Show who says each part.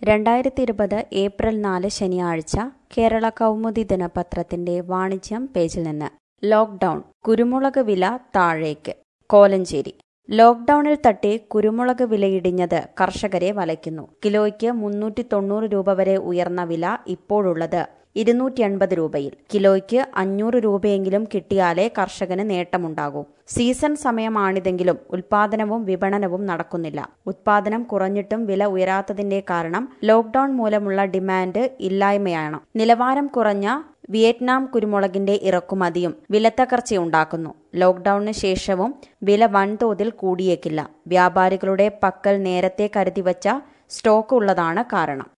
Speaker 1: രണ്ടായിരത്തി ഇരുപത് ഏപ്രിൽ നാല് ശനിയാഴ്ച കേരള കൗമുദി ദിനപത്രത്തിന്റെ വാണിജ്യം പേജിൽ നിന്ന് ലോക്ഡൌൺ കുരുമുളക് വില താഴേക്ക് കോലഞ്ചേരി ലോക്ഡൌണിൽ തട്ടി കുരുമുളക് വിലയിടിഞ്ഞത് കർഷകരെ വലയ്ക്കുന്നു കിലോയ്ക്ക് മുന്നൂറ്റി തൊണ്ണൂറ് രൂപ വരെ ഉയർന്ന വില ഇപ്പോഴുള്ളത് ഇരുന്നൂറ്റി എൺപത് രൂപയിൽ കിലോയ്ക്ക് അഞ്ഞൂറ് രൂപയെങ്കിലും കിട്ടിയാലേ കർഷകന് നേട്ടമുണ്ടാകൂ സീസൺ സമയമാണിതെങ്കിലും ഉൽപാദനവും വിപണനവും നടക്കുന്നില്ല ഉത്പാദനം കുറഞ്ഞിട്ടും വില ഉയരാത്തതിന്റെ കാരണം ലോക്ഡൌൺ മൂലമുള്ള ഡിമാൻഡ് ഇല്ലായ്മയാണ് നിലവാരം കുറഞ്ഞ വിയറ്റ്നാം കുരുമുളകിന്റെ ഇറക്കുമതിയും വിലത്തകർച്ചയുണ്ടാക്കുന്നു ലോക്ഡൌണിന് ശേഷവും വില വൻതോതിൽ കൂടിയേക്കില്ല വ്യാപാരികളുടെ പക്കൽ നേരത്തെ കരുതിവച്ച സ്റ്റോക്ക് ഉള്ളതാണ് കാരണം